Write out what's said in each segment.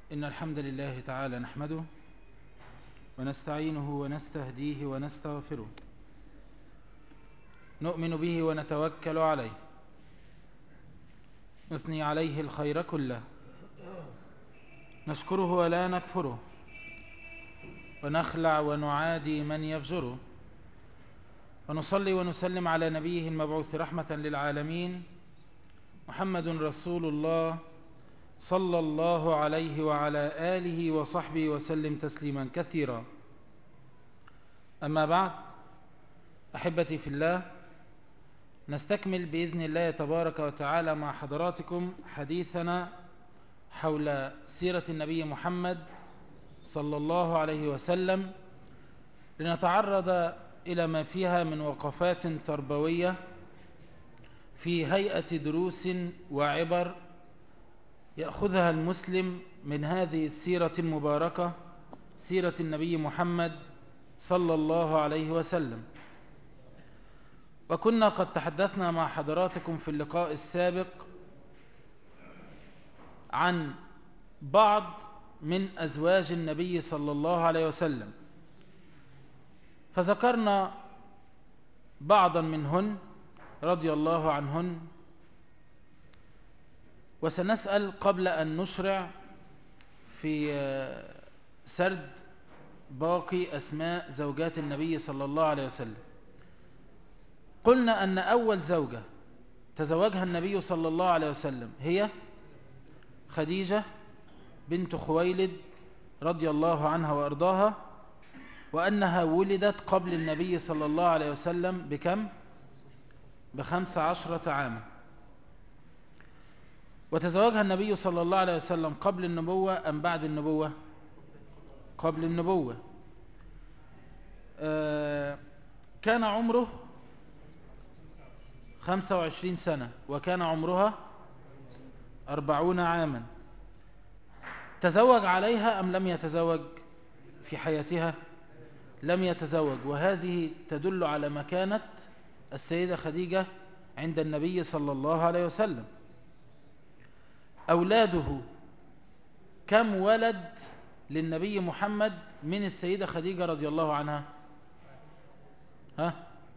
إن الحمد لله تعالى نحمده ونستعينه ونستهديه ونستغفره نؤمن به ونتوكل عليه نثني عليه الخير كله نشكره ولا نكفره ونخلع ونعادي من يفجره ونصلي ونسلم على نبيه المبعوث رحمة للعالمين محمد رسول الله صلى الله عليه وعلى آله وصحبه وسلم تسليما كثيرا أما بعد أحبتي في الله نستكمل بإذن الله تبارك وتعالى مع حضراتكم حديثنا حول سيرة النبي محمد صلى الله عليه وسلم لنتعرض إلى ما فيها من وقفات تربوية في هيئة دروس وعبر يأخذها المسلم من هذه السيرة المباركة سيرة النبي محمد صلى الله عليه وسلم وكنا قد تحدثنا مع حضراتكم في اللقاء السابق عن بعض من أزواج النبي صلى الله عليه وسلم فذكرنا بعضا منهن رضي الله عنهن وسنسأل قبل أن نشرع في سرد باقي أسماء زوجات النبي صلى الله عليه وسلم قلنا أن أول زوجة تزوجها النبي صلى الله عليه وسلم هي خديجة بنت خويلد رضي الله عنها وأرضاها وأنها ولدت قبل النبي صلى الله عليه وسلم بكم؟ بخمس عشرة عاما وتزوجها النبي صلى الله عليه وسلم قبل النبوة أم بعد النبوة قبل النبوة آه كان عمره خمسة وعشرين سنة وكان عمرها أربعون عاما تزوج عليها أم لم يتزوج في حياتها لم يتزوج وهذه تدل على مكانة السيدة خديجة عند النبي صلى الله عليه وسلم أولاده كم ولد للنبي محمد من السيدة خديجة رضي الله عنها ها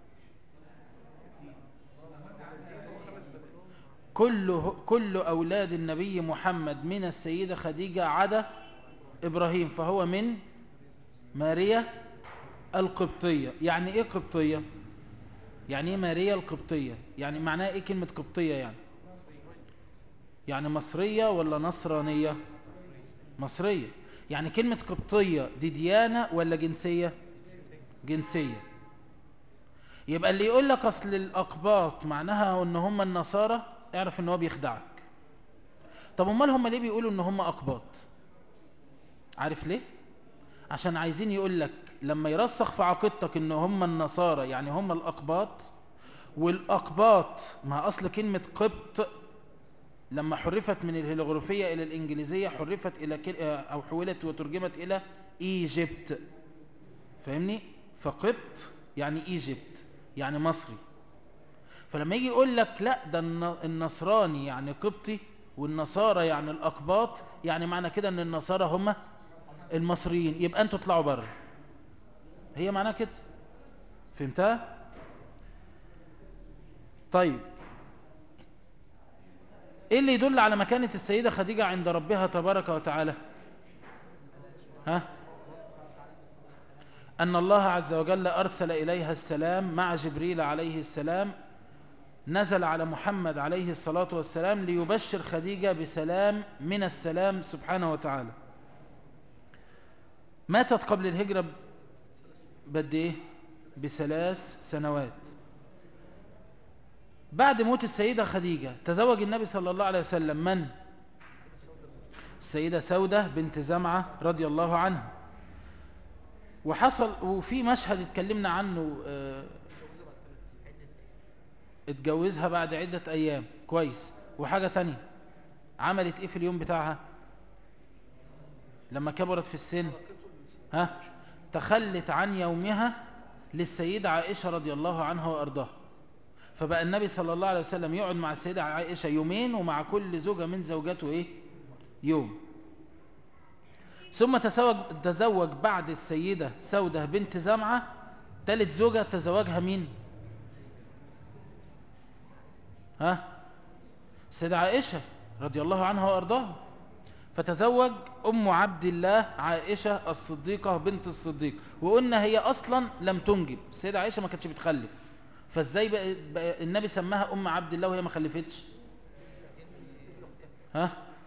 كل, كل أولاد النبي محمد من السيدة خديجة عدا إبراهيم فهو من ماريا القبطية يعني إيه قبطية يعني إيه ماريا القبطية يعني معناها إيه كلمة قبطية يعني يعني مصرية ولا نصرانية مصرية يعني كلمة قبطية دي ديانة ولا جنسية جنسية يبقى اللي يقول لك أصل الأقباط معناها أن هم النصارى اعرف أنه بيخدعك طب امال هم ليه بيقولوا أن هم أقباط عارف ليه عشان عايزين يقول لك لما يرسخ في عقيدتك أن هم النصارى يعني هم الأقباط والأقباط ما أصل كلمة قبط لما حرفت من الهيروغليفية إلى الإنجليزية حرفت إلى كل... أو حولت وترجمت إلى إيجيبت فاهمني فقبط يعني إيجيبت يعني مصري فلما يجي يقول لك لا ده النصراني يعني قبطي والنصارى يعني الأقباط يعني معنى كده أن النصارى هم المصريين يبقى أنتوا اطلعوا بره هي معناها كده فهمتها طيب ايه اللي يدل على مكانة السيدة خديجة عند ربها تبارك وتعالى ها أن الله عز وجل أرسل إليها السلام مع جبريل عليه السلام نزل على محمد عليه الصلاة والسلام ليبشر خديجة بسلام من السلام سبحانه وتعالى ماتت قبل الهجرة بد ايه بثلاث سنوات بعد موت السيدة خديجة تزوج النبي صلى الله عليه وسلم من؟ السيدة سودة بنت زمعة رضي الله عنها وحصل وفي مشهد اتكلمنا عنه اه اتجوزها بعد عدة أيام كويس وحاجة تانية عملت ايه في اليوم بتاعها لما كبرت في السن ها تخلت عن يومها للسيدة عائشة رضي الله عنها وأرضاها فبقى النبي صلى الله عليه وسلم يقعد مع السيدة عائشة يومين ومع كل زوجة من زوجاته ايه يوم ثم تزوج, تزوج بعد السيدة سودة بنت زمعة ثالث زوجة تزوجها مين ها السيدة عائشة رضي الله عنها وأرضاها فتزوج أم عبد الله عائشة الصديقة بنت الصديق وقلنا هي أصلا لم تنجب السيدة عائشة ما كانتش بتخلف فازاي بقى, بقى النبي سماها أم عبد الله وهي ما خلفتش ها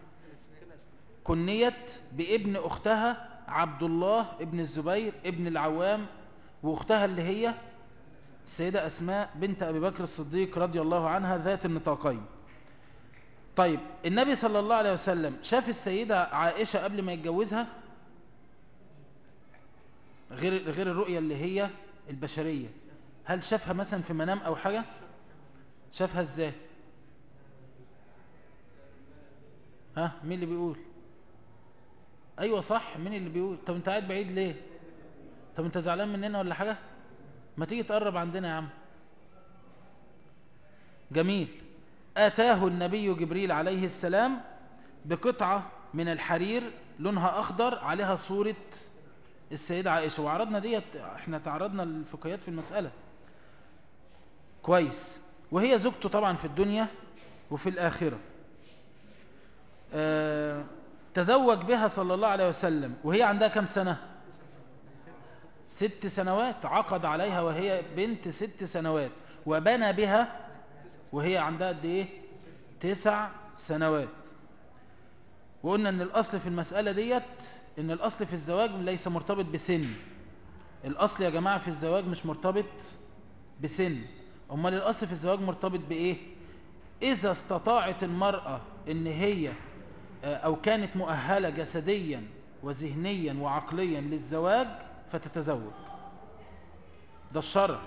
كنيت بابن أختها عبد الله ابن الزبير ابن العوام وأختها اللي هي السيدة أسماء بنت أبي بكر الصديق رضي الله عنها ذات النطاقين طيب النبي صلى الله عليه وسلم شاف السيدة عائشة قبل ما يتجوزها غير غير الرؤية اللي هي البشرية هل شافها مثلا في منام أو حاجة شافها ازاي ها مين اللي بيقول ايوه صح مين اللي بيقول طب انت قاعد بعيد ليه طب انت زعلان مننا ولا حاجة ما تيجي تقرب عندنا يا عم جميل آتاه النبي جبريل عليه السلام بقطعة من الحرير لونها أخضر عليها صورة السيدة عائشة وعرضنا ديت احنا تعرضنا الفقهيات في المسألة كويس وهي زوجته طبعا في الدنيا وفي الآخرة آه تزوج بها صلى الله عليه وسلم وهي عندها كم سنة ست سنوات عقد عليها وهي بنت ست سنوات وبنى بها وهي عندها قد ايه تسع سنوات وقلنا ان الاصل في المسألة ديت ان الاصل في الزواج ليس مرتبط بسن الاصل يا جماعة في الزواج مش مرتبط بسن امال الاصل في الزواج مرتبط بايه اذا استطاعت المرأة ان هي او كانت مؤهلة جسديا وذهنيا وعقليا للزواج فتتزوج ده الشرع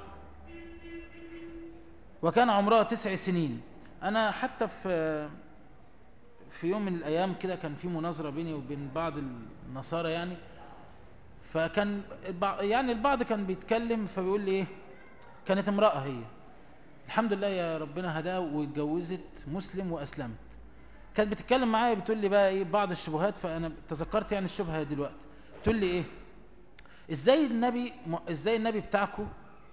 وكان عمرها تسع سنين انا حتى في في يوم من الايام كده كان في مناظره بيني وبين بعض النصارى يعني فكان يعني البعض كان بيتكلم فبيقول لي ايه كانت امراه هي الحمد لله يا ربنا هداها واتجوزت مسلم واسلمت كانت بتتكلم معايا بتقول لي بقى ايه بعض الشبهات فانا تذكرت يعني الشبهه دلوقتي تقول لي ايه ازاي النبي ازاي النبي بتاعكم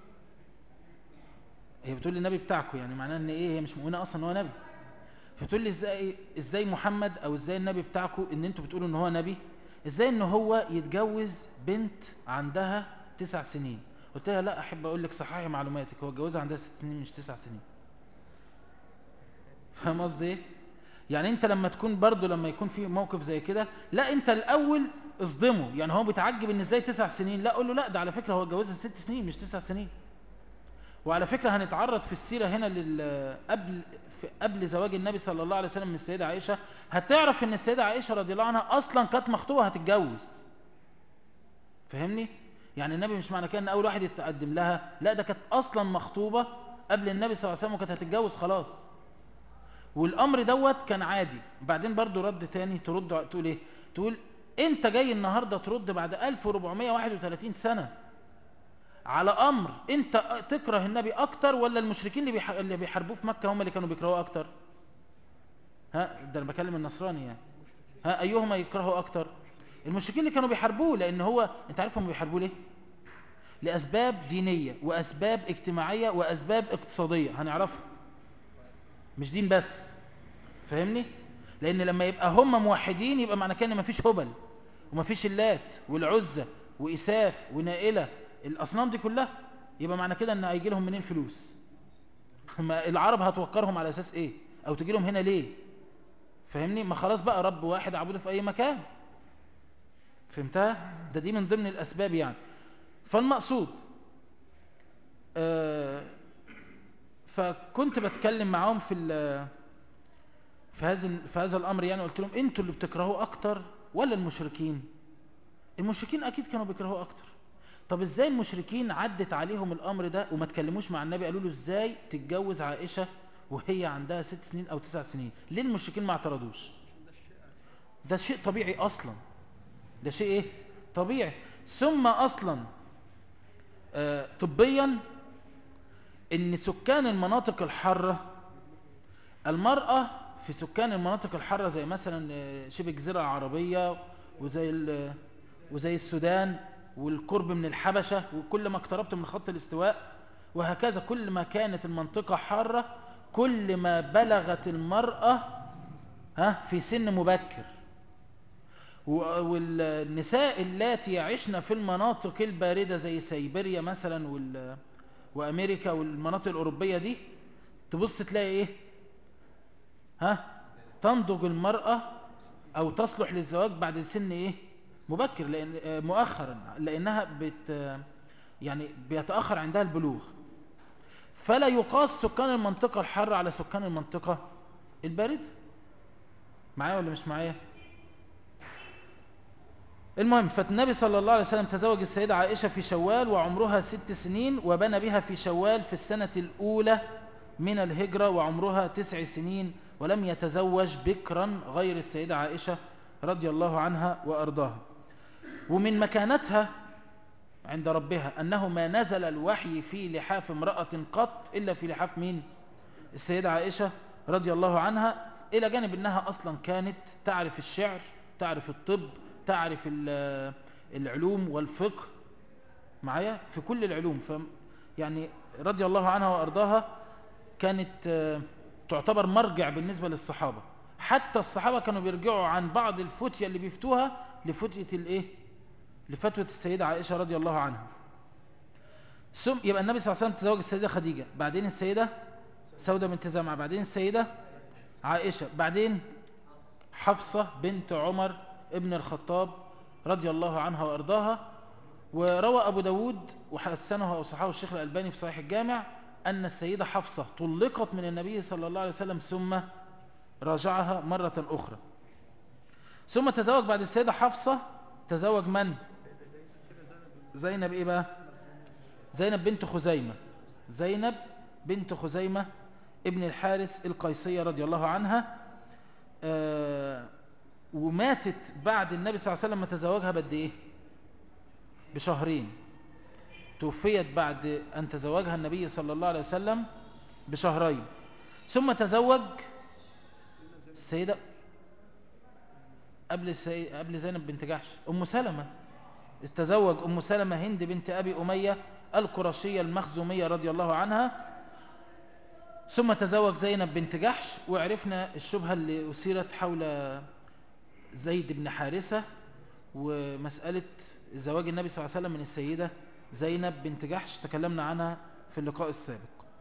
هي بتقول لي النبي بتاعكم يعني معناه ان ايه هي مش مؤمنه اصلا ان هو نبي فتقول لي ازاي ازاي محمد او ازاي النبي بتاعكم ان انتوا بتقولوا ان هو نبي ازاي ان هو يتجوز بنت عندها تسع سنين قلت لها لا احب اقول لك صححي معلوماتك هو اتجوزها عندها ست سنين مش تسع سنين فاهم قصدي ايه يعني انت لما تكون برضو لما يكون في موقف زي كده لا انت الاول اصدمه يعني هو بيتعجب ان ازاي تسع سنين لا قول له لا ده على فكره هو اتجوزها ست سنين مش تسع سنين وعلى فكرة هنتعرض في السيرة هنا لل... قبل في قبل زواج النبي صلى الله عليه وسلم من السيدة عائشة هتعرف ان السيدة عائشة رضي الله عنها اصلا كانت مخطوبة هتتجوز فاهمني يعني النبي مش معنى كده ان اول واحد يتقدم لها لا ده كانت اصلا مخطوبة قبل النبي صلى الله عليه وسلم وكانت هتتجوز خلاص والامر دوت كان عادي بعدين برضو رد تاني ترد تقول ايه تقول انت جاي النهاردة ترد بعد 1431 سنة على امر انت تكره النبي اكتر ولا المشركين اللي, بيح... اللي بيحاربوه في مكة هم اللي كانوا بيكرهوه اكتر ها ده انا بكلم النصراني يعني ها ايهما يكرهوا اكتر المشركين اللي كانوا بيحاربوه لان هو انت عارف هم بيحاربوه ليه لاسباب دينية واسباب اجتماعية واسباب اقتصادية هنعرفها مش دين بس فاهمني لان لما يبقى هم موحدين يبقى معنى كده ان مفيش هبل ومفيش اللات والعزة وإساف ونائلة الأصنام دي كلها يبقى معنى كده ان هيجي لهم منين فلوس ما العرب هتوقرهم على أساس إيه أو تجي لهم هنا ليه فاهمني ما خلاص بقى رب واحد عبده في أي مكان فهمتها ده دي من ضمن الأسباب يعني فالمقصود آه فكنت بتكلم معاهم في في هذا في هذا الامر يعني قلت لهم انتوا اللي بتكرهوه اكتر ولا المشركين المشركين اكيد كانوا بيكرهوه اكتر طب ازاي المشركين عدت عليهم الامر ده وما تكلموش مع النبي قالوا له ازاي تتجوز عائشه وهي عندها ست سنين او تسع سنين ليه المشركين ما اعترضوش ده شيء طبيعي اصلا ده شيء ايه طبيعي ثم اصلا آه طبيا ان سكان المناطق الحاره المراه في سكان المناطق الحاره زي مثلا شبه الجزيره العربيه وزي ال- وزي السودان والقرب من الحبشة وكل ما اقتربت من خط الاستواء وهكذا كل ما كانت المنطقة حارة كل ما بلغت المرأة ها في سن مبكر و- والنساء اللاتي يعشن في المناطق الباردة زي سيبيريا مثلا وال وأمريكا والمناطق الأوروبية دي تبص تلاقي إيه ها تنضج المرأة أو تصلح للزواج بعد سن إيه مبكر لأن آه، مؤخرا لأنها بت يعني بيتأخر عندها البلوغ فلا يقاس سكان المنطقة الحارة على سكان المنطقة الباردة معايا ولا مش معايا المهم فالنبي صلى الله عليه وسلم تزوج السيدة عائشة في شوال وعمرها ست سنين وبنى بها في شوال في السنة الأولى من الهجرة وعمرها تسع سنين ولم يتزوج بكرا غير السيدة عائشة رضي الله عنها وأرضاها ومن مكانتها عند ربها أنه ما نزل الوحي في لحاف امرأة قط إلا في لحاف مين السيدة عائشة رضي الله عنها إلى جانب أنها أصلا كانت تعرف الشعر تعرف الطب تعرف ال- العلوم والفقه معايا في كل العلوم ف يعني رضي الله عنها وأرضاها كانت آه، تعتبر مرجع بالنسبة للصحابة حتى الصحابة كانوا بيرجعوا عن بعض الفتية اللي بيفتوها لفتية الايه لفتوة السيدة عائشة رضي الله عنها ثم يبقى النبي صلى الله عليه وسلم تزوج السيدة خديجة بعدين السيدة سودة بنت زمعة بعدين السيدة عائشة بعدين حفصة بنت عمر ابن الخطاب رضي الله عنها وأرضاها وروى أبو داود وحسنه وصححه الشيخ الألباني في صحيح الجامع أن السيدة حفصة طلقت من النبي صلى الله عليه وسلم ثم راجعها مرة أخرى ثم تزوج بعد السيدة حفصة تزوج من؟ زينب إيه بقى؟ زينب بنت خزيمة زينب بنت خزيمة ابن الحارث القيسية رضي الله عنها آه وماتت بعد النبي صلى الله عليه وسلم ما تزوجها بد ايه بشهرين توفيت بعد أن تزوجها النبي صلى الله عليه وسلم بشهرين ثم تزوج السيدة قبل السي... قبل زينب بنت جحش أم سلمة تزوج أم سلمة هند بنت أبي أمية القرشية المخزومية رضي الله عنها ثم تزوج زينب بنت جحش وعرفنا الشبهة اللي أثيرت حول زيد بن حارثة ومسألة زواج النبي صلى الله عليه وسلم من السيدة زينب بنت جحش تكلمنا عنها في اللقاء السابق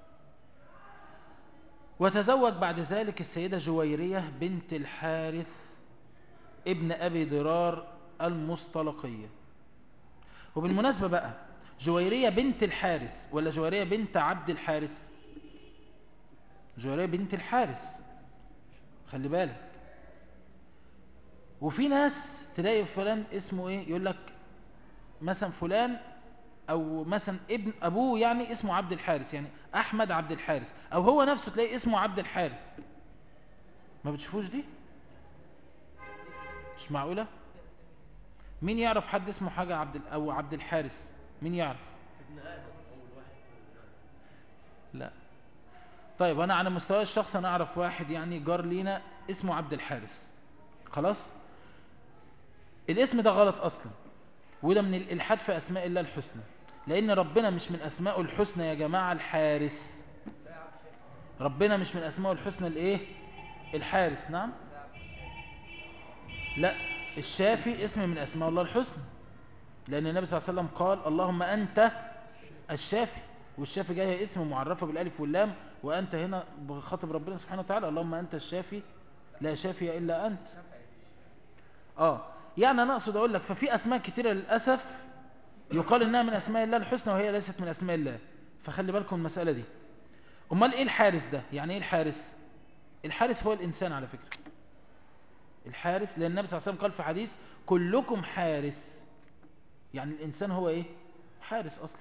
وتزوج بعد ذلك السيدة جويرية بنت الحارث ابن أبي ضرار المصطلقية وبالمناسبة بقى جويرية بنت الحارث ولا جويرية بنت عبد الحارث جويرية بنت الحارث خلي بالك وفي ناس تلاقي فلان اسمه ايه يقول لك مثلا فلان او مثلا ابن ابوه يعني اسمه عبد الحارث يعني احمد عبد الحارث او هو نفسه تلاقي اسمه عبد الحارث ما بتشوفوش دي مش معقولة مين يعرف حد اسمه حاجة عبد ال- او عبد الحارث مين يعرف لا طيب انا على مستوى الشخص انا اعرف واحد يعني جار لينا اسمه عبد الحارث خلاص الاسم ده غلط اصلا وده من الالحاد في اسماء الله الحسنى لان ربنا مش من اسمائه الحسنى يا جماعه الحارس ربنا مش من اسمائه الحسنى الايه الحارس نعم لا الشافي اسم من اسماء الله الحسنى لان النبي صلى الله عليه وسلم قال اللهم انت الشافي والشافي جايه اسم معرفه بالالف واللام وانت هنا بخاطب ربنا سبحانه وتعالى اللهم انت الشافي لا شافي الا انت اه يعني انا اقصد اقول لك ففي اسماء كتيره للاسف يقال انها من اسماء الله الحسنى وهي ليست من اسماء الله فخلي بالكم من المساله دي امال ايه الحارس ده يعني ايه الحارس الحارس هو الانسان على فكره الحارس لان النبي صلى الله عليه وسلم قال في حديث كلكم حارس يعني الانسان هو ايه حارس اصلا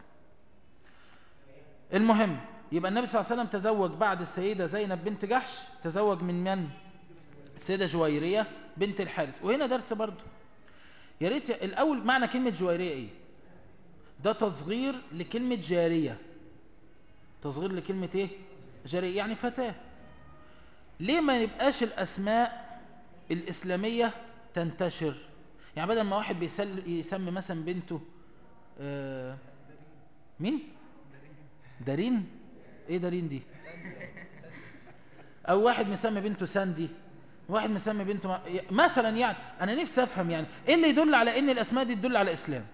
المهم يبقى النبي صلى الله عليه وسلم تزوج بعد السيده زينب بنت جحش تزوج من من السيده جويريه بنت الحارس وهنا درس برضو يا ريت الاول معنى كلمه جويريه ايه ده تصغير لكلمه جاريه تصغير لكلمه ايه جاريه يعني فتاه ليه ما يبقاش الاسماء الاسلاميه تنتشر يعني بدل ما واحد بيسل يسمي مثلا بنته آه مين دارين ايه دارين دي او واحد مسمي بنته ساندي واحد مسمي بنته ما... مثلا يعني انا نفسي افهم يعني ايه اللي يدل على ان الاسماء دي تدل على اسلام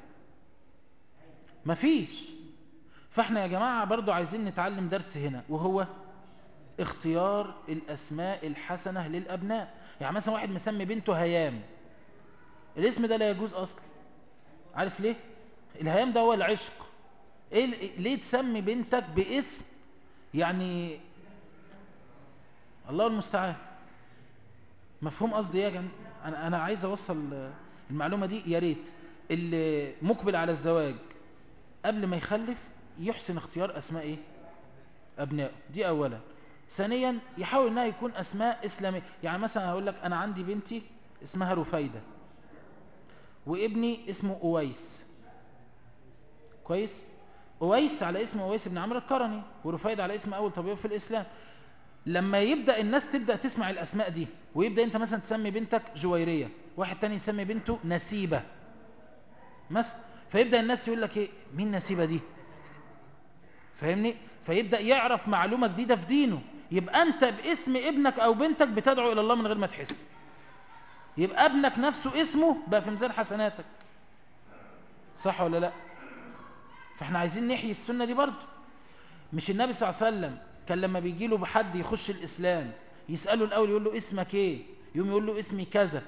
مفيش فاحنا يا جماعة برضو عايزين نتعلم درس هنا وهو اختيار الاسماء الحسنة للابناء يعني مثلا واحد مسمي بنته هيام الاسم ده لا يجوز اصلا عارف ليه الهيام ده هو العشق ايه ليه تسمي بنتك باسم يعني الله المستعان مفهوم قصدي ايه يا جماعه انا انا عايز اوصل المعلومه دي يا ريت اللي مقبل على الزواج قبل ما يخلف يحسن اختيار اسماء ايه ابنائه دي اولا ثانيا يحاول انها يكون اسماء اسلاميه يعني مثلا هقول لك انا عندي بنتي اسمها رفايده وابني اسمه اويس كويس اويس على اسم اويس بن عمرو القرني ورفايده على اسم اول طبيب في الاسلام لما يبدا الناس تبدا تسمع الاسماء دي ويبدا انت مثلا تسمي بنتك جويريه واحد تاني يسمي بنته نسيبه مثلا فيبدا الناس يقول لك ايه مين نسيبه دي فاهمني فيبدا يعرف معلومه جديده في دينه يبقى انت باسم ابنك او بنتك بتدعو الى الله من غير ما تحس يبقى ابنك نفسه اسمه بقى في ميزان حسناتك صح ولا لا فاحنا عايزين نحيي السنه دي برضه مش النبي صلى الله عليه وسلم كان لما بيجي له بحد يخش الاسلام يساله الاول يقول له اسمك ايه يقوم يقول له اسمي كذا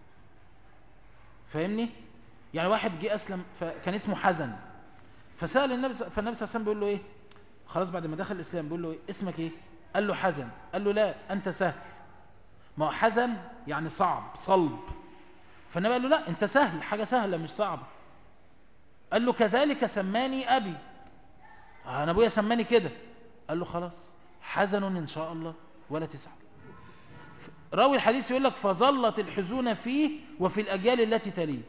فاهمني يعني واحد جه اسلم فكان اسمه حزن فسال النبي فالنبي صلى الله عليه وسلم بيقول له ايه خلاص بعد ما دخل الاسلام بيقول له إيه؟ اسمك ايه قال له حزن قال له لا انت سهل ما هو حزن يعني صعب صلب فالنبي قال له لا انت سهل حاجه سهله مش صعبه قال له كذلك سماني ابي انا ابويا سماني كده قال له خلاص حزن ان شاء الله ولا تزعل راوي الحديث يقول لك فظلت الحزون فيه وفي الاجيال التي تليه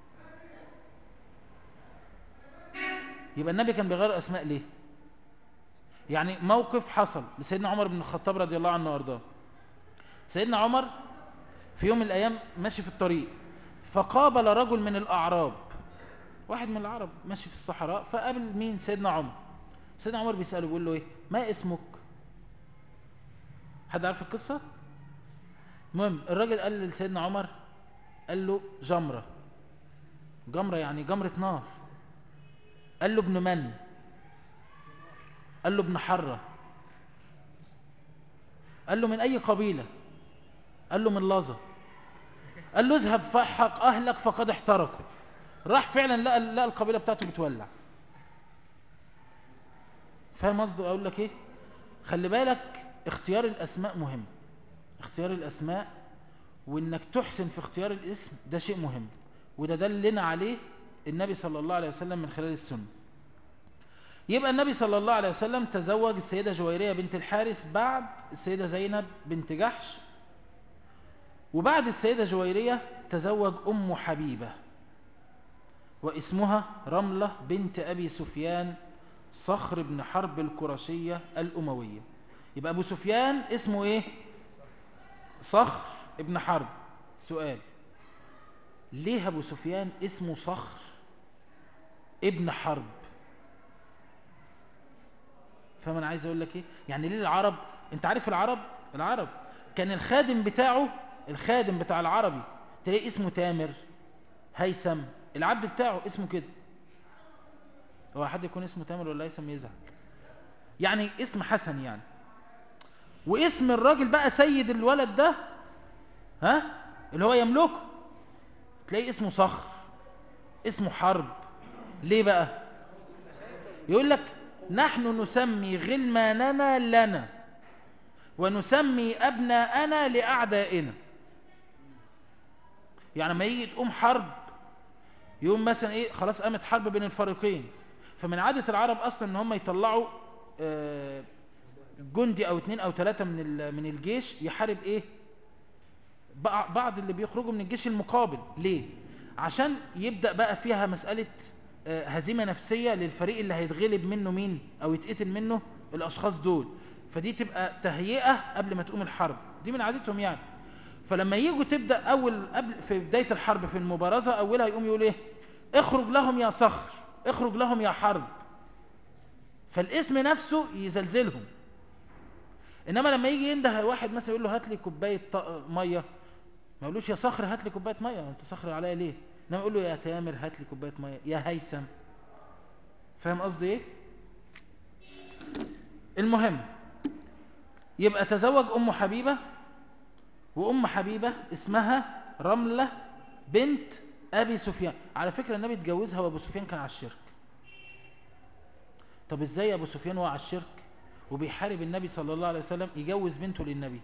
يبقى النبي كان بيغير اسماء ليه يعني موقف حصل لسيدنا عمر بن الخطاب رضي الله عنه وارضاه سيدنا عمر في يوم من الايام ماشي في الطريق فقابل رجل من الاعراب واحد من العرب ماشي في الصحراء فقابل مين سيدنا عمر سيدنا عمر بيساله بيقول له ايه ما اسمك حد عارف القصه المهم الراجل قال لسيدنا عمر قال له جمره جمره يعني جمره نار قال له ابن من قال له ابن حرة قال له من أي قبيلة قال له من لظى قال له اذهب فحق أهلك فقد احترقوا راح فعلا لقى, لقى القبيلة بتاعته بتولع فاهم قصدي أقول لك إيه خلي بالك اختيار الأسماء مهم اختيار الأسماء وإنك تحسن في اختيار الاسم ده شيء مهم وده دلنا عليه النبي صلى الله عليه وسلم من خلال السنة يبقى النبي صلى الله عليه وسلم تزوج السيدة جويرية بنت الحارس بعد السيدة زينب بنت جحش وبعد السيدة جويرية تزوج أم حبيبة واسمها رملة بنت أبي سفيان صخر بن حرب القرشية الأموية يبقى أبو سفيان اسمه إيه صخر ابن حرب سؤال ليه أبو سفيان اسمه صخر ابن حرب فاهم انا عايز اقول لك ايه يعني ليه العرب انت عارف العرب العرب كان الخادم بتاعه الخادم بتاع العربي تلاقي اسمه تامر هيثم العبد بتاعه اسمه كده هو حد يكون اسمه تامر ولا هيثم يزعل يعني اسم حسن يعني واسم الراجل بقى سيد الولد ده ها اللي هو يملكه تلاقي اسمه صخر اسمه حرب ليه بقى يقول لك نحن نسمي غلماننا لنا ونسمي أبناءنا لأعدائنا يعني ما يجي تقوم حرب يقوم مثلا ايه خلاص قامت حرب بين الفريقين فمن عادة العرب اصلا ان هم يطلعوا آه جندي او اتنين او تلاتة من من الجيش يحارب ايه بعض اللي بيخرجوا من الجيش المقابل ليه عشان يبدأ بقى فيها مسألة هزيمة نفسية للفريق اللي هيتغلب منه مين او يتقتل منه الاشخاص دول فدي تبقى تهيئة قبل ما تقوم الحرب دي من عادتهم يعني فلما يجوا تبدأ أول قبل في بداية الحرب في المبارزة أولها يقوم يقول إيه اخرج لهم يا صخر اخرج لهم يا حرب فالاسم نفسه يزلزلهم انما لما يجي ينده واحد مثلا يقول له هات لي كوبايه ميه ما يقولوش يا صخر هات لي كوبايه ميه انت صخر عليا ليه انما يقول له يا تامر هات لي كوبايه ميه يا هيثم فاهم قصدي ايه المهم يبقى تزوج ام حبيبه وام حبيبه اسمها رمله بنت ابي سفيان على فكره النبي اتجوزها وابو سفيان كان على الشرك طب ازاي ابو سفيان وهو على الشرك وبيحارب النبي صلى الله عليه وسلم يجوز بنته للنبي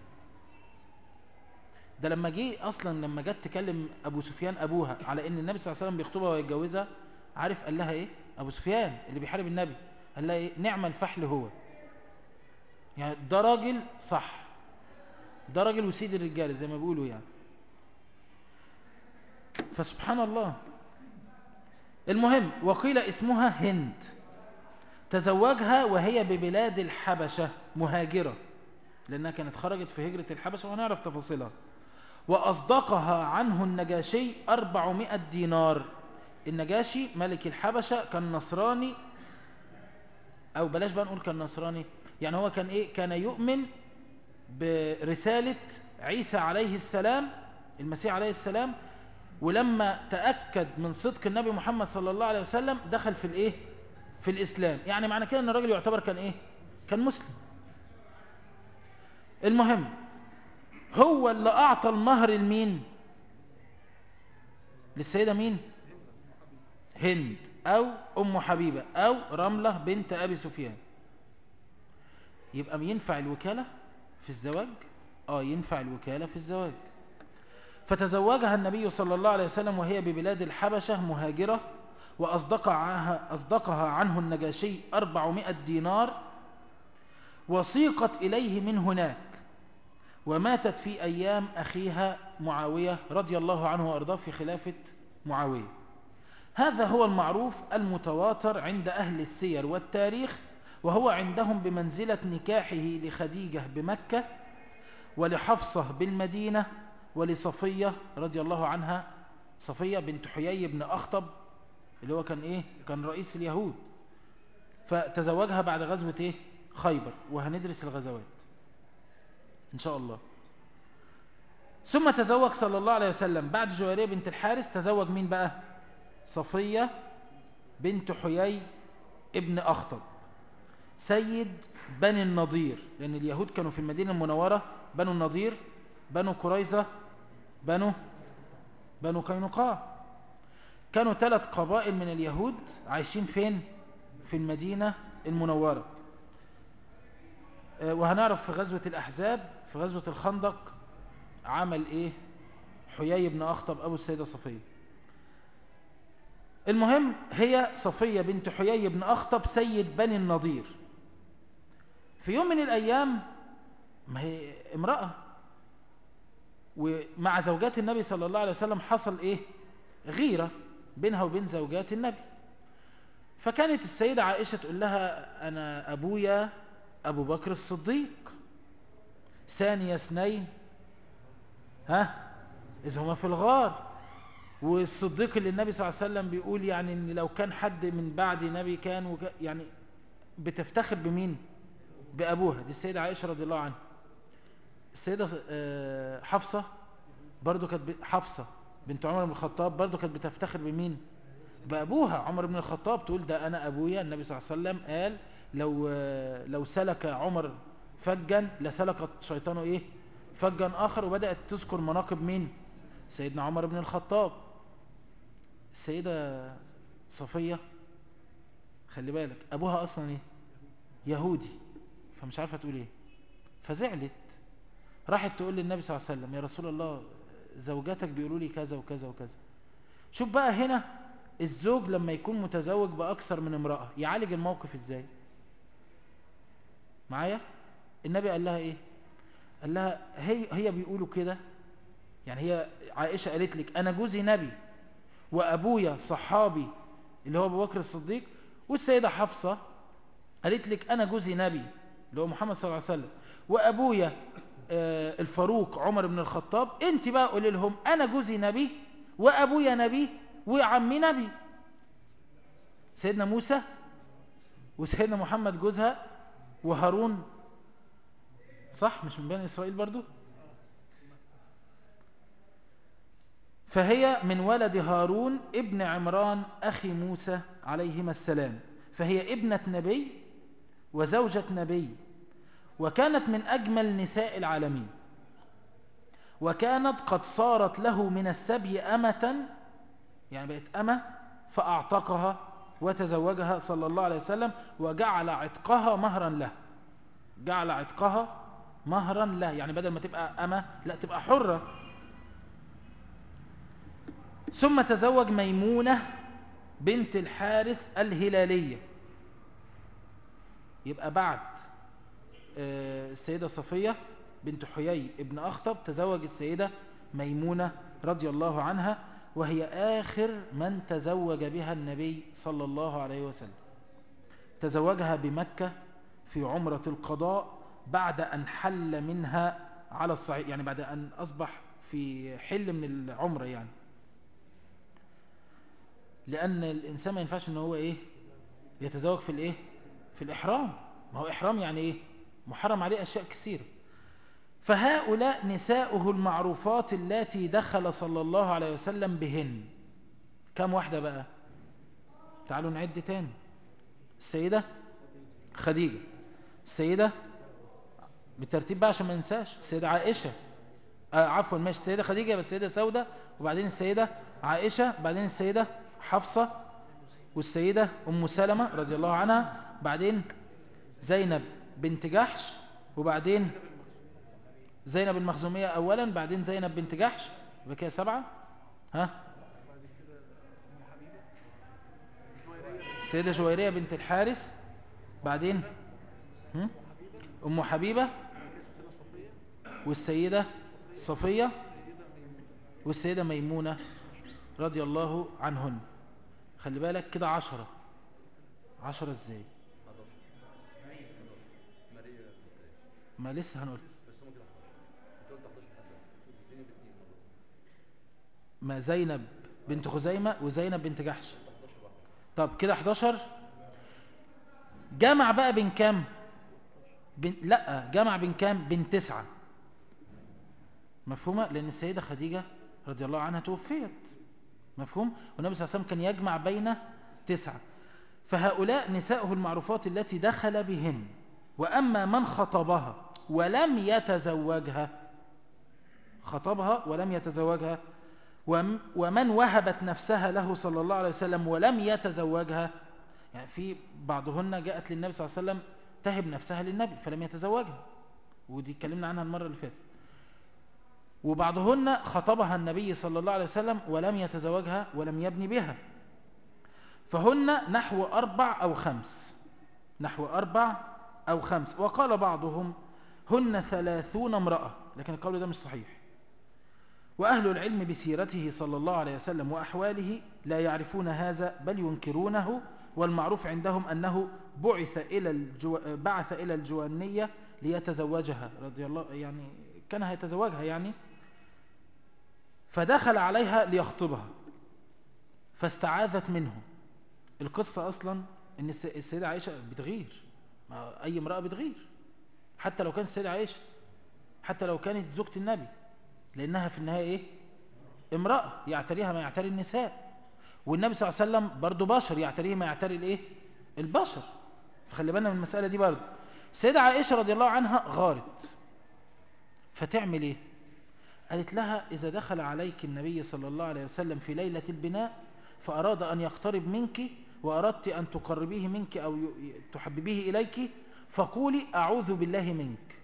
ده لما جه اصلا لما جت تكلم ابو سفيان ابوها على ان النبي صلى الله عليه وسلم بيخطبها ويتجوزها عارف قال لها ايه ابو سفيان اللي بيحارب النبي قال لها ايه نعم الفحل هو يعني ده راجل صح ده راجل وسيد الرجاله زي ما بيقولوا يعني فسبحان الله المهم وقيل اسمها هند تزوجها وهي ببلاد الحبشة مهاجرة لأنها كانت خرجت في هجرة الحبشة ونعرف تفاصيلها وأصدقها عنه النجاشي أربعمائة دينار النجاشي ملك الحبشة كان نصراني أو بلاش بقى نقول كان نصراني يعني هو كان إيه كان يؤمن برسالة عيسى عليه السلام المسيح عليه السلام ولما تأكد من صدق النبي محمد صلى الله عليه وسلم دخل في الإيه في الإسلام يعني معنى كده أن الراجل يعتبر كان إيه كان مسلم المهم هو اللي أعطى المهر لمين للسيدة مين هند أو أم حبيبة أو رملة بنت أبي سفيان يبقى ينفع الوكالة في الزواج آه ينفع الوكالة في الزواج فتزوجها النبي صلى الله عليه وسلم وهي ببلاد الحبشة مهاجرة وأصدقها أصدقها عنه النجاشي أربعمائة دينار وسيقت إليه من هناك وماتت في أيام أخيها معاوية رضي الله عنه وأرضاه في خلافة معاوية هذا هو المعروف المتواتر عند أهل السير والتاريخ وهو عندهم بمنزلة نكاحه لخديجة بمكة ولحفصة بالمدينة ولصفية رضي الله عنها صفية بنت حيي بن أخطب اللي هو كان إيه كان رئيس اليهود فتزوجها بعد غزوة إيه خيبر وهندرس الغزوات إن شاء الله ثم تزوج صلى الله عليه وسلم بعد جوارية بنت الحارس تزوج مين بقى صفية بنت حيي ابن أخطب سيد بني النضير لأن اليهود كانوا في المدينة المنورة بنو النضير بنو قريظة بنو بنو قينقاع كانوا ثلاث قبائل من اليهود عايشين فين في المدينة المنورة وهنعرف في غزوة الأحزاب في غزوة الخندق عمل إيه حيي بن أخطب أبو السيدة صفية المهم هي صفية بنت حيي بن أخطب سيد بني النضير في يوم من الأيام ما هي امرأة ومع زوجات النبي صلى الله عليه وسلم حصل إيه غيرة بينها وبين زوجات النبي فكانت السيدة عائشة تقول لها أنا أبويا أبو بكر الصديق ثاني اثنين ها إذ هما في الغار والصديق اللي النبي صلى الله عليه وسلم بيقول يعني ان لو كان حد من بعد نبي كان وك... يعني بتفتخر بمين بأبوها دي السيدة عائشة رضي الله عنها السيدة حفصة برضو كانت ب... حفصة بنت عمر بن الخطاب برضو كانت بتفتخر بمين بأبوها عمر بن الخطاب تقول ده أنا أبويا النبي صلى الله عليه وسلم قال لو لو سلك عمر فجا لسلك شيطانه ايه فجا آخر وبدأت تذكر مناقب مين سيدنا عمر بن الخطاب السيدة صفية خلي بالك أبوها أصلا إيه يهودي فمش عارفة تقول إيه فزعلت راحت تقول للنبي صلى الله عليه وسلم يا رسول الله زوجاتك بيقولوا لي كذا وكذا وكذا شوف بقى هنا الزوج لما يكون متزوج بأكثر من امرأة يعالج الموقف إزاي معايا النبي قال لها إيه قال لها هي, هي بيقولوا كده يعني هي عائشة قالت لك أنا جوزي نبي وأبويا صحابي اللي هو أبو بكر الصديق والسيدة حفصة قالت لك أنا جوزي نبي اللي هو محمد صلى الله عليه وسلم وأبويا آه، الفاروق عمر بن الخطاب انت بقى قولي لهم انا جوزي نبي وابويا نبي وعمي نبي سيدنا موسى وسيدنا محمد جوزها وهارون صح مش من بني اسرائيل برضو فهي من ولد هارون ابن عمران أخي موسى عليهما السلام فهي ابنة نبي وزوجة نبي وكانت من أجمل نساء العالمين وكانت قد صارت له من السبي أمة يعني بقت أمة فأعتقها وتزوجها صلى الله عليه وسلم وجعل عتقها مهرا له جعل عتقها مهرا له يعني بدل ما تبقى أمة لا تبقى حرة ثم تزوج ميمونة بنت الحارث الهلالية يبقى بعد آه، السيدة صفية بنت حيي ابن أخطب تزوج السيدة ميمونة رضي الله عنها وهي آخر من تزوج بها النبي صلى الله عليه وسلم تزوجها بمكة في عمرة القضاء بعد أن حل منها على الصعيد يعني بعد أن أصبح في حل من العمرة يعني لأن الإنسان ما ينفعش أن هو إيه يتزوج في الإيه في الإحرام ما هو إحرام يعني إيه محرم عليه أشياء كثيرة فهؤلاء نساؤه المعروفات التي دخل صلى الله عليه وسلم بهن كم واحدة بقى تعالوا نعد تاني السيدة خديجة السيدة بالترتيب بقى عشان ما ننساش السيدة عائشة آه عفوا ماشي السيدة خديجة بس السيدة سودة وبعدين السيدة عائشة بعدين السيدة حفصة والسيدة أم سلمة رضي الله عنها بعدين زينب بنت جحش وبعدين زينب المخزومية أولا بعدين زينب بنت جحش يبقى كده سبعة ها السيدة جويرية بنت الحارس بعدين أم حبيبة والسيدة صفية والسيدة ميمونة رضي الله عنهن خلي بالك كده عشرة عشرة ازاي ما لسه هنقول ما زينب بنت خزيمة وزينب بنت جحش طب كده 11 جمع بقى بين كام بين لا جمع بين كام بين تسعة مفهومة لأن السيدة خديجة رضي الله عنها توفيت مفهوم والنبي صلى الله عليه وسلم كان يجمع بين تسعة فهؤلاء نساؤه المعروفات التي دخل بهن وأما من خطبها ولم يتزوجها خطبها ولم يتزوجها ومن وهبت نفسها له صلى الله عليه وسلم ولم يتزوجها يعني في بعضهن جاءت للنبي صلى الله عليه وسلم تهب نفسها للنبي فلم يتزوجها ودي اتكلمنا عنها المرة اللي فاتت وبعضهن خطبها النبي صلى الله عليه وسلم ولم يتزوجها ولم يبني بها فهن نحو أربع أو خمس نحو أربع أو خمس وقال بعضهم هن ثلاثون امرأة لكن القول ده مش صحيح وأهل العلم بسيرته صلى الله عليه وسلم وأحواله لا يعرفون هذا بل ينكرونه والمعروف عندهم أنه بعث إلى الجو... بعث إلى الجوانية ليتزوجها رضي الله يعني كان هيتزوجها يعني فدخل عليها ليخطبها فاستعاذت منه القصة أصلا أن السيدة عائشة بتغير ما أي امرأة بتغير حتى لو كانت السيدة عائشة حتى لو كانت زوجة النبي لأنها في النهاية إيه امرأة يعتريها ما يعتري النساء والنبي صلى الله عليه وسلم برضو بشر يعتريه ما يعتري الإيه البشر فخلي بالنا من المسألة دي برضو السيدة عائشة رضي الله عنها غارت فتعمل إيه قالت لها إذا دخل عليك النبي صلى الله عليه وسلم في ليلة البناء فأراد أن يقترب منك وأردت أن تقربيه منك أو تحببيه إليك فقولي أعوذ بالله منك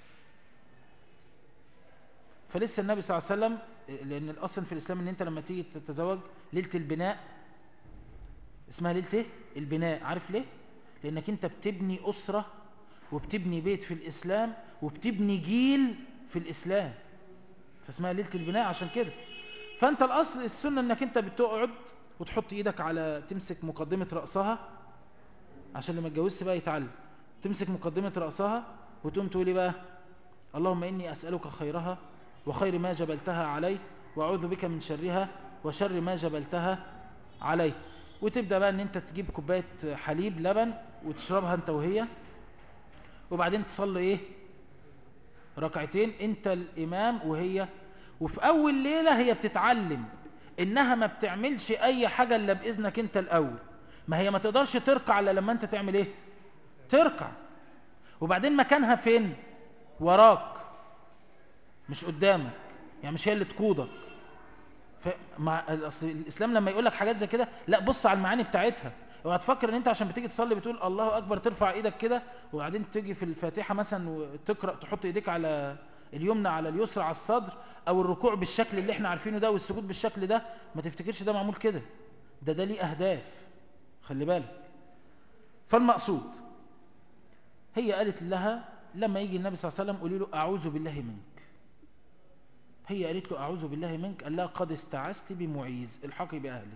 فلسه النبي صلى الله عليه وسلم لأن الأصل في الإسلام أن أنت لما تيجي تتزوج ليلة البناء اسمها ليلة إيه؟ البناء عارف ليه؟ لأنك أنت بتبني أسرة وبتبني بيت في الإسلام وبتبني جيل في الإسلام فاسمها ليلة البناء عشان كده فأنت الأصل السنة أنك أنت بتقعد وتحط إيدك على تمسك مقدمة رأسها عشان لما اتجوزت بقى يتعلم تمسك مقدمة رأسها وتقوم تقولي بقى اللهم إني أسألك خيرها وخير ما جبلتها عليه وأعوذ بك من شرها وشر ما جبلتها عليه وتبدأ بقى ان انت تجيب كوباية حليب لبن وتشربها انت وهي وبعدين تصلي ايه ركعتين انت الامام وهي وفي اول ليلة هي بتتعلم انها ما بتعملش اي حاجة الا باذنك انت الاول ما هي ما تقدرش تركع الا لما انت تعمل ايه تركع وبعدين مكانها فين وراك مش قدامك يعني مش هي اللي تقودك مع الاسلام لما يقول لك حاجات زي كده لا بص على المعاني بتاعتها اوعى تفكر ان انت عشان بتيجي تصلي بتقول الله اكبر ترفع ايدك كده وبعدين تيجي في الفاتحه مثلا وتقرا تحط ايديك على اليمنى على اليسرى على الصدر او الركوع بالشكل اللي احنا عارفينه ده والسجود بالشكل ده ما تفتكرش ده معمول كده ده ده ليه اهداف خلي بالك فالمقصود هي قالت لها لما يجي النبي صلى الله عليه وسلم قولي له اعوذ بالله منك هي قالت له اعوذ بالله منك قال لها قد استعذت بمعيز الحقي باهلك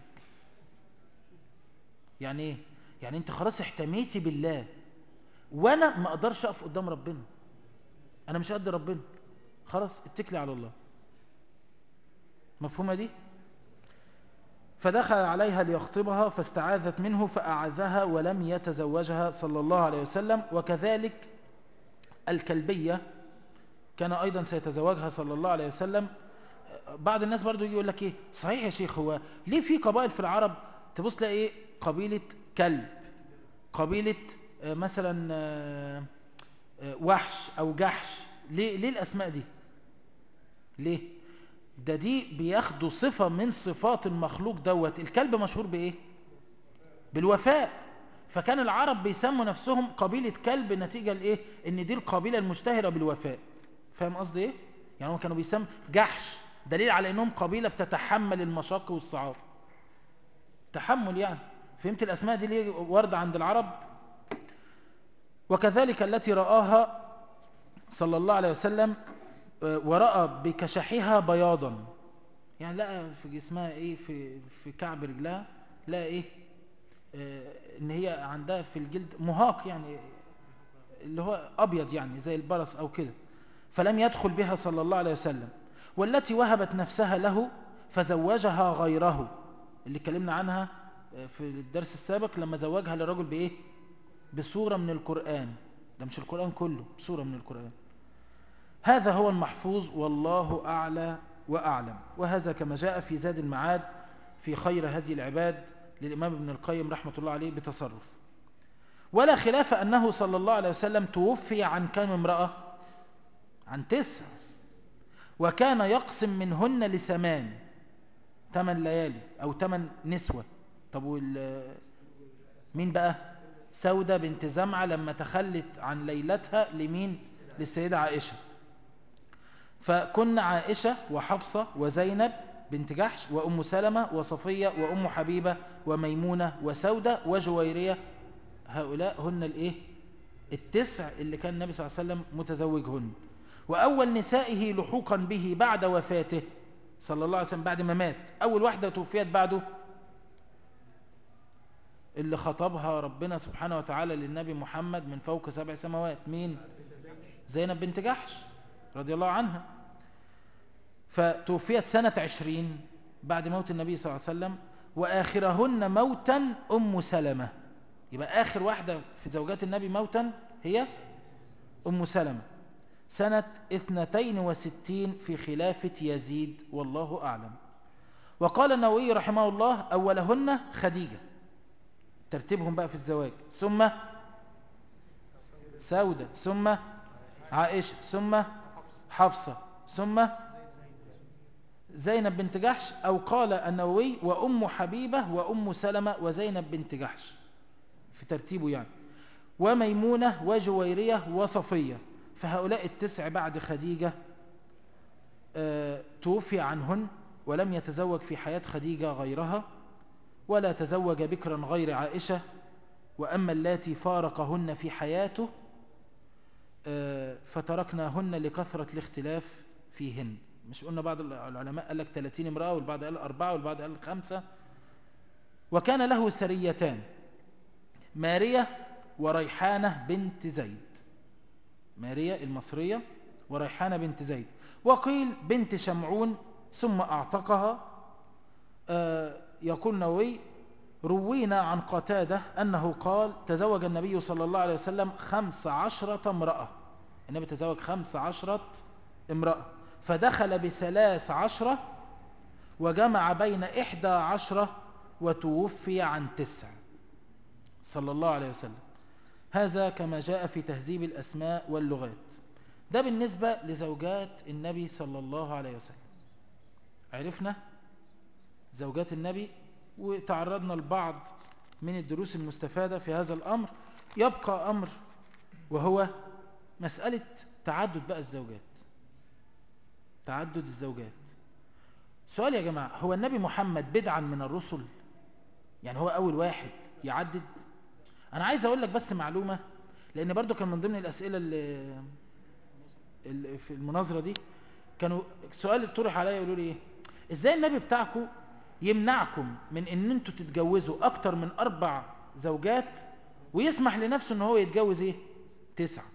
يعني ايه يعني انت خلاص احتميتي بالله وانا ما اقدرش اقف قدام ربنا انا مش قد ربنا خلاص اتكلي على الله مفهومه دي فدخل عليها ليخطبها فاستعاذت منه فأعاذها ولم يتزوجها صلى الله عليه وسلم وكذلك الكلبية كان أيضا سيتزوجها صلى الله عليه وسلم بعض الناس برضو يجي يقول لك إيه صحيح يا شيخ هو ليه في قبائل في العرب تبص لها إيه قبيلة كلب قبيلة مثلا وحش أو جحش ليه, ليه الأسماء دي ليه ده دي بياخدوا صفة من صفات المخلوق دوت الكلب مشهور بإيه بالوفاء فكان العرب بيسموا نفسهم قبيلة كلب نتيجة لإيه إن دي القبيلة المشتهرة بالوفاء فاهم قصدي إيه يعني هم كانوا بيسموا جحش دليل على إنهم قبيلة بتتحمل المشاق والصعاب تحمل يعني فهمت الأسماء دي ليه واردة عند العرب وكذلك التي رآها صلى الله عليه وسلم ورأى بكشحها بياضا يعني لقى في جسمها ايه في في كعب رجلها لقى ايه آه ان هي عندها في الجلد مهاق يعني اللي هو ابيض يعني زي البرص او كده فلم يدخل بها صلى الله عليه وسلم والتي وهبت نفسها له فزوجها غيره اللي اتكلمنا عنها في الدرس السابق لما زوجها للرجل بايه بصورة من القرآن ده مش القرآن كله بصورة من القرآن هذا هو المحفوظ والله أعلى وأعلم وهذا كما جاء في زاد المعاد في خير هدي العباد للإمام ابن القيم رحمة الله عليه بتصرف ولا خلاف أنه صلى الله عليه وسلم توفي عن كم امرأة عن تسع وكان يقسم منهن لثمان ثمان ليالي أو ثمان نسوة طب وال مين بقى سودة بنت زمعة لما تخلت عن ليلتها لمين للسيدة عائشة فكن عائشة وحفصة وزينب بنت جحش وأم سلمة وصفية وأم حبيبة وميمونة وسودة وجويرية هؤلاء هن الايه التسع اللي كان النبي صلى الله عليه وسلم متزوجهن وأول نسائه لحوقا به بعد وفاته صلى الله عليه وسلم بعد ما مات أول واحدة توفيت بعده اللي خطبها ربنا سبحانه وتعالى للنبي محمد من فوق سبع سماوات مين زينب بنت جحش رضي الله عنها فتوفيت سنة عشرين بعد موت النبي صلى الله عليه وسلم وآخرهن موتا أم سلمة يبقى آخر واحدة في زوجات النبي موتا هي أم سلمة سنة اثنتين وستين في خلافة يزيد والله أعلم وقال النووي رحمه الله أولهن خديجة ترتيبهم بقى في الزواج ثم سودة ثم عائشة ثم حفصة ثم زينب بنت جحش أو قال النووي وأم حبيبة وأم سلمة وزينب بنت جحش في ترتيبه يعني وميمونة وجويرية وصفية فهؤلاء التسع بعد خديجة آه توفي عنهن ولم يتزوج في حياة خديجة غيرها ولا تزوج بكرا غير عائشة وأما اللاتي فارقهن في حياته آه فتركناهن لكثرة الاختلاف فيهن مش قلنا بعض العلماء قال لك 30 امرأة والبعض قال أربعة والبعض قال خمسة وكان له سريتان مارية وريحانة بنت زيد ماريا المصرية وريحانة بنت زيد وقيل بنت شمعون ثم أعتقها آه يقول نووي روينا عن قتادة أنه قال تزوج النبي صلى الله عليه وسلم خمس عشرة امرأة النبي تزوج خمس عشرة امرأة فدخل بثلاث عشرة وجمع بين إحدى عشرة وتوفي عن تسع صلى الله عليه وسلم هذا كما جاء في تهذيب الأسماء واللغات ده بالنسبة لزوجات النبي صلى الله عليه وسلم عرفنا زوجات النبي وتعرضنا لبعض من الدروس المستفادة في هذا الأمر يبقى أمر وهو مسألة تعدد بقى الزوجات تعدد الزوجات سؤال يا جماعة هو النبي محمد بدعا من الرسل يعني هو أول واحد يعدد أنا عايز أقول لك بس معلومة لأن برضو كان من ضمن الأسئلة اللي, اللي في المناظرة دي كانوا سؤال الطرح عليا يقولوا لي إيه إزاي النبي بتاعكم يمنعكم من ان انتوا تتجوزوا اكتر من اربع زوجات ويسمح لنفسه ان هو يتجوز ايه تسعة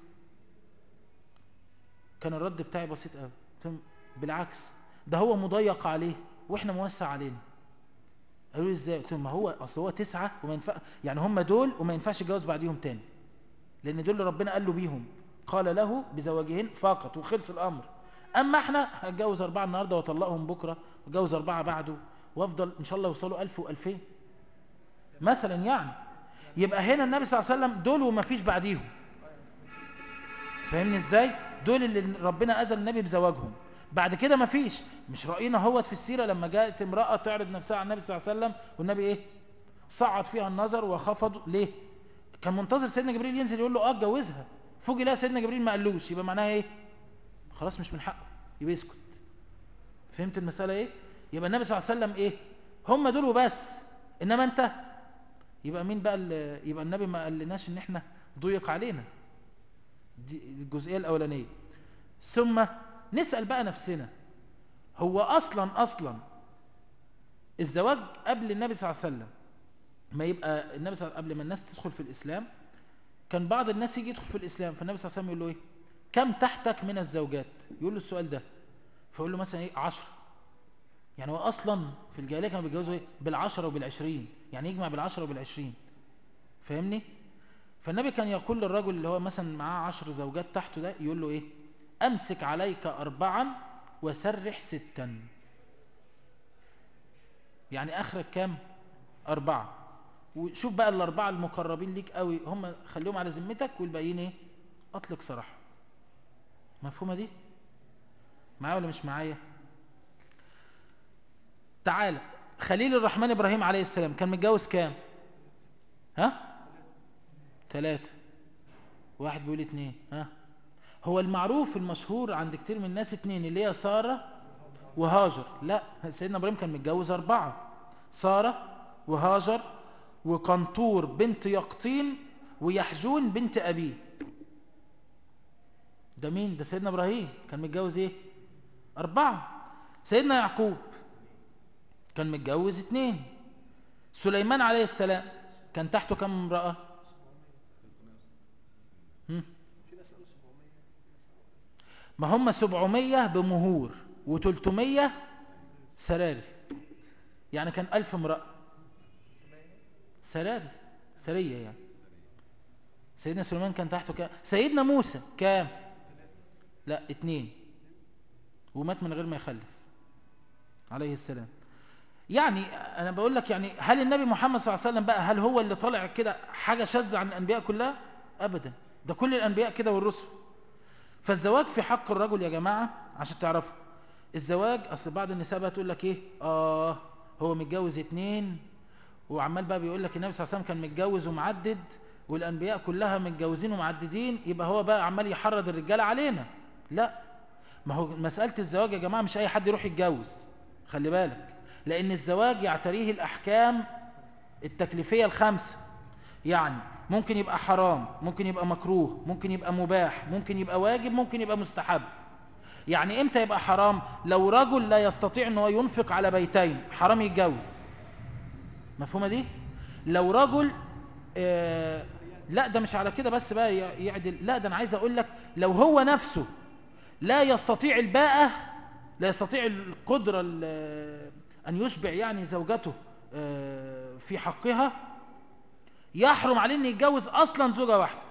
كان الرد بتاعي بسيط قوي بالعكس ده هو مضيق عليه واحنا موسع علينا قالوا لي ازاي قلت لهم ما هو اصل هو تسعة وما ينفع يعني هم دول وما ينفعش يتجوز بعديهم تاني لان دول اللي ربنا قال له بيهم قال له بزواجهن فقط وخلص الامر اما احنا هتجوز اربعة النهارده واطلقهم بكره واتجوز اربعة بعده وافضل ان شاء الله يوصلوا ألف وألفين مثلا يعني يبقى هنا النبي صلى الله عليه وسلم دول وما فيش بعديهم فاهمني ازاي دول اللي ربنا اذن النبي بزواجهم بعد كده ما فيش مش رأينا هوت في السيرة لما جاءت امرأة تعرض نفسها على النبي صلى الله عليه وسلم والنبي ايه صعد فيها النظر وخفض ليه كان منتظر سيدنا جبريل ينزل يقول له اه اتجوزها فوجئ لا سيدنا جبريل ما قالوش يبقى معناها ايه خلاص مش من حقه يبقى يسكت فهمت المسألة ايه يبقى النبي صلى الله عليه وسلم ايه هم دول وبس انما انت يبقى مين بقى يبقى النبي ما قالناش ان احنا ضيق علينا دي الجزئيه الاولانيه ثم نسال بقى نفسنا هو اصلا اصلا الزواج قبل النبي صلى الله عليه وسلم ما يبقى النبي صلى الله عليه وسلم قبل ما الناس تدخل في الاسلام كان بعض الناس يجي يدخل في الاسلام فالنبي صلى الله عليه وسلم يقول له ايه كم تحتك من الزوجات يقول له السؤال ده فيقول له مثلا ايه 10 يعني هو اصلا في الجاهليه كانوا بيتجوزوا ايه بالعشرة وبالعشرين يعني يجمع بالعشرة وبالعشرين فاهمني فالنبي كان يقول للرجل اللي هو مثلا معاه عشر زوجات تحته ده يقول له ايه امسك عليك اربعا وسرح ستا يعني اخرك كام اربعة وشوف بقى الاربعة المقربين ليك قوي هم خليهم على ذمتك والباقيين ايه اطلق سراحه مفهومة دي معايا ولا مش معايا تعالى خليل الرحمن ابراهيم عليه السلام كان متجوز كام ها ثلاثة واحد بيقول اتنين ها هو المعروف المشهور عند كتير من الناس اتنين اللي هي سارة وهاجر لا سيدنا ابراهيم كان متجوز اربعة سارة وهاجر وقنطور بنت يقطين ويحجون بنت ابيه ده مين ده سيدنا ابراهيم كان متجوز ايه اربعة سيدنا يعقوب كان متجوز اتنين سليمان عليه السلام كان تحته كم امرأة ما هم سبعمية بمهور وتلتمية سراري يعني كان ألف امرأة سراري سرية يعني سيدنا سليمان كان تحته كام سيدنا موسى كام لا اتنين ومات من غير ما يخلف عليه السلام يعني انا بقول لك يعني هل النبي محمد صلى الله عليه وسلم بقى هل هو اللي طالع كده حاجة شاذة عن الانبياء كلها ابدا ده كل الانبياء كده والرسل فالزواج في حق الرجل يا جماعة عشان تعرفوا الزواج اصل بعض النساء بقى تقول لك ايه اه هو متجوز اتنين وعمال بقى بيقول لك النبي صلى الله عليه وسلم كان متجوز ومعدد والانبياء كلها متجوزين ومعددين يبقى هو بقى عمال يحرض الرجاله علينا لا ما هو مسألة الزواج يا جماعة مش اي حد يروح يتجوز خلي بالك لان الزواج يعتريه الاحكام التكليفية الخمسة يعني ممكن يبقى حرام ممكن يبقى مكروه ممكن يبقى مباح ممكن يبقى واجب ممكن يبقى مستحب يعني امتى يبقى حرام لو رجل لا يستطيع ان هو ينفق على بيتين حرام يتجوز مفهومه دي لو رجل آه لا ده مش على كده بس بقى يعدل لا ده انا عايز اقول لك لو هو نفسه لا يستطيع الباءة لا يستطيع القدرة أن يشبع يعني زوجته آه، في حقها يحرم عليه أن يتجوز أصلا زوجة واحدة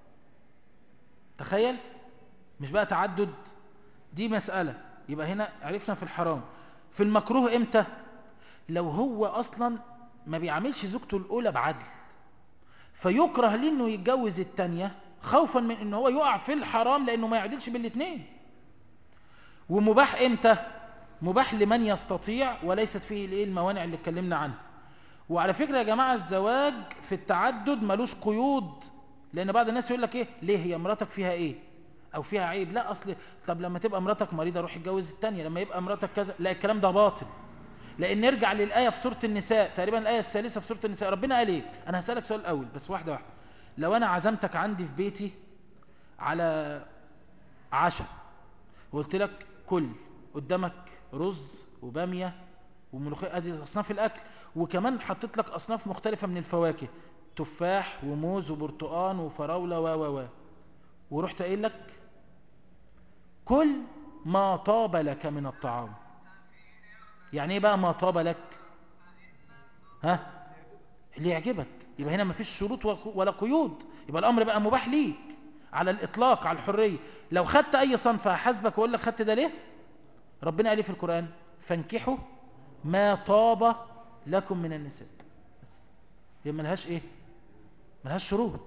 تخيل مش بقى تعدد دي مسألة يبقى هنا عرفنا في الحرام في المكروه امتى لو هو أصلا ما بيعملش زوجته الأولى بعدل فيكره ليه انه يتجوز التانية خوفا من انه هو يقع في الحرام لانه ما يعدلش بين الاثنين ومباح امتى مباح لمن يستطيع وليست فيه الايه الموانع اللي اتكلمنا عنها وعلى فكرة يا جماعة الزواج في التعدد ملوش قيود لان بعض الناس يقول لك ايه ليه هي مراتك فيها ايه او فيها عيب لا اصل طب لما تبقى مراتك مريضة روح اتجوز التانية لما يبقى مراتك كذا لا الكلام ده باطل لان نرجع للآية في سورة النساء تقريبا الآية الثالثة في سورة النساء ربنا قال ايه انا هسألك سؤال الاول بس واحدة واحدة لو انا عزمتك عندي في بيتي على عشاء وقلت لك كل قدامك رز وبامية وملوخية ادي اصناف الاكل وكمان حطيت لك اصناف مختلفة من الفواكه تفاح وموز وبرتقان وفراولة و و و ورحت قايل لك كل ما طاب لك من الطعام يعني ايه بقى ما طاب لك ها اللي يعجبك يبقى هنا مفيش شروط ولا قيود يبقى الامر بقى مباح ليك على الاطلاق على الحريه لو خدت اي صنف هحاسبك واقول لك خدت ده ليه ربنا قال إيه في القران فانكحوا ما طاب لكم من النساء بس هي ملهاش ايه ملهاش شروط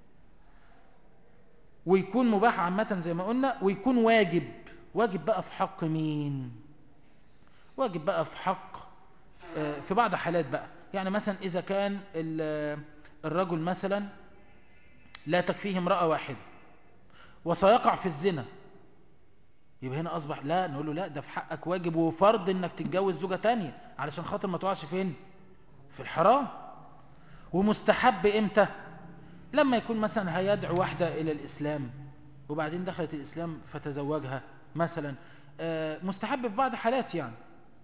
ويكون مباح عامه زي ما قلنا ويكون واجب واجب بقى في حق مين واجب بقى في حق آه، في بعض حالات بقى يعني مثلا إذا كان الرجل مثلا لا تكفيه امرأة واحدة وسيقع في الزنا يبقى هنا أصبح لا نقول له لا ده في حقك واجب وفرض انك تتجوز زوجة تانية علشان خاطر ما تقعش فين في الحرام ومستحب امتى لما يكون مثلا هيدعو واحدة إلى الإسلام وبعدين دخلت الإسلام فتزوجها مثلا آه، مستحب في بعض حالات يعني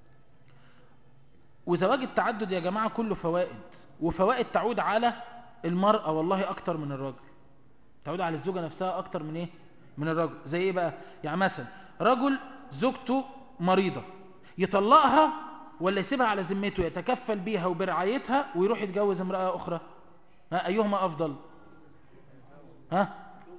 وزواج التعدد يا جماعة كله فوائد وفوائد تعود على المرأة والله أكتر من الراجل تعود على الزوجة نفسها أكتر من إيه؟ من الراجل زي إيه بقى؟ يعني مثلا رجل زوجته مريضة يطلقها ولا يسيبها على ذمته يتكفل بيها وبرعايتها ويروح يتجوز امرأة أخرى ها أيهما أفضل ها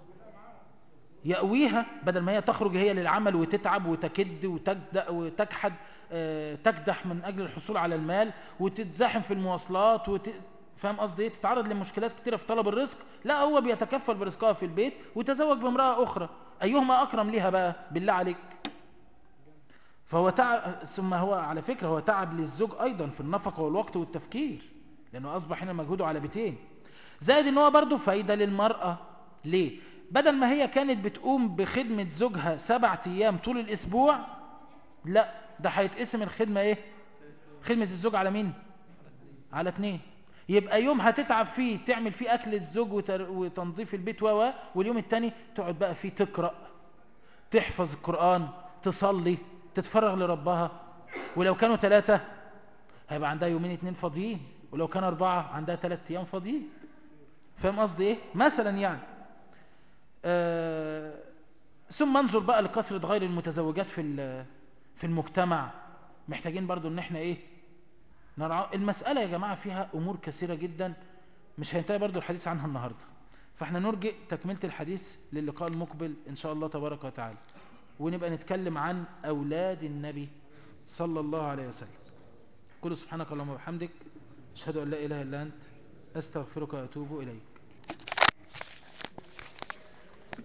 يأويها بدل ما هي تخرج هي للعمل وتتعب وتكد وتكحد آه، تكدح من أجل الحصول على المال وتتزاحم في المواصلات وت... فاهم قصدي ايه تتعرض لمشكلات كتيرة في طلب الرزق لا هو بيتكفل برزقها في البيت وتزوج بامرأة أخرى أيهما أكرم ليها بقى بالله عليك فهو تعب ثم هو على فكرة هو تعب للزوج أيضا في النفقة والوقت والتفكير لأنه أصبح هنا مجهوده على بيتين زائد ان هو برضه فايدة للمرأة ليه بدل ما هي كانت بتقوم بخدمة زوجها سبعة أيام طول الأسبوع لا ده هيتقسم الخدمة ايه خدمة الزوج على مين على اتنين يبقى يوم هتتعب فيه تعمل فيه أكل الزوج وتنظيف البيت و واليوم التاني تقعد بقى فيه تقرأ تحفظ القرآن تصلي تتفرغ لربها ولو كانوا ثلاثة هيبقى عندها يومين اتنين فاضيين ولو كان أربعة عندها ثلاث أيام فاضيين فاهم قصدي إيه؟ مثلا يعني آه ثم انظر بقى لكثرة غير المتزوجات في في المجتمع محتاجين برضو ان احنا ايه نرعى المسألة يا جماعة فيها امور كثيرة جدا مش هينتهي برضو الحديث عنها النهاردة فاحنا نرجئ تكملة الحديث للقاء المقبل ان شاء الله تبارك وتعالى ونبقى نتكلم عن اولاد النبي صلى الله عليه وسلم قل سبحانك اللهم وبحمدك اشهد ان لا اله الا انت استغفرك واتوب اليك